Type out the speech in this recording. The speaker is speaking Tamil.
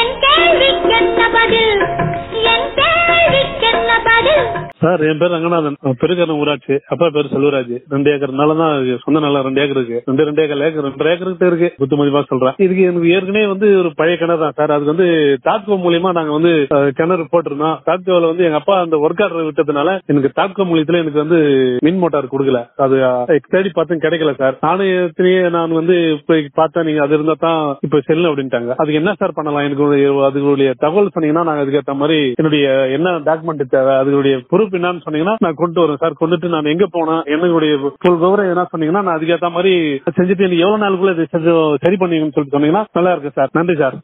என் கேள்விக்கென்ன பதில் என் கேள்விக்கென்ன பதில் சார் என் பேர் ரங்கநாதன் பெருக்கரணம் ஊராட்சி அப்பா பேர் செல்வராஜ் ரெண்டு ஏக்கர் நிலம் தான் இருக்கு. சொந்த நிலம் ரெண்டு ஏக்கர் இருக்கு ரெண்டு ரெண்டு ஏக்கர் ஏக்கர் ரெண்டு ஏக்கர் கிட்ட இருக்கு குத்து மதிப்பா சொல்றேன் இதுக்கு எனக்கு ஏற்கனவே வந்து ஒரு பழைய கிணறு தான் சார் அதுக்கு வந்து தாட்கோ மூலியமா நாங்க வந்து அஹ், கிணறு போட்டிருந்தோம் தாட்கோல வந்து எங்க அப்பா அந்த ஒர்க் ஆர்டர் விட்டதுனால எனக்கு தாட்கோ மூலியத்துல எனக்கு வந்து மின் மோட்டார் கொடுக்கல அது அஹ், தேடி பார்த்தும் கிடைக்கல சார் நானும் எத்தனையோ நான் வந்து போய் பார்த்தா நீங்க அது இருந்தா தான் இப்ப செல்லு அப்படின்ட்டாங்க அதுக்கு என்ன சார் பண்ணலாம் எனக்கு ஒரு- அதுகளுடைய தகவல் சொன்னீங்கன்னா நாங்க அதுக்கேற்ற மாதிரி என்னுடைய என்ன டாக்குமெண்ட் தேவை அதுகளுடைய பொறுப்பு என்னன்னு சொன்னீங்கன்னா நான் கொண்டு வரேன் சார் கொண்டுட்டு நான் எங்க போனேன் என்னுடைய full விவரம் என்ன சொன்னீங்கன்னா நான் அதுக்கேற்ற மாதிரி செஞ்சுட்டு எனக்கு எவ்வளவு நாளுக்குள்ள இதை செஞ்சு சரி பண்ணுவீங்கன்னு சொல்லிட்டு சொன்னீங்கன்னா நல்லா இருக்கு சார் நன்றி சார்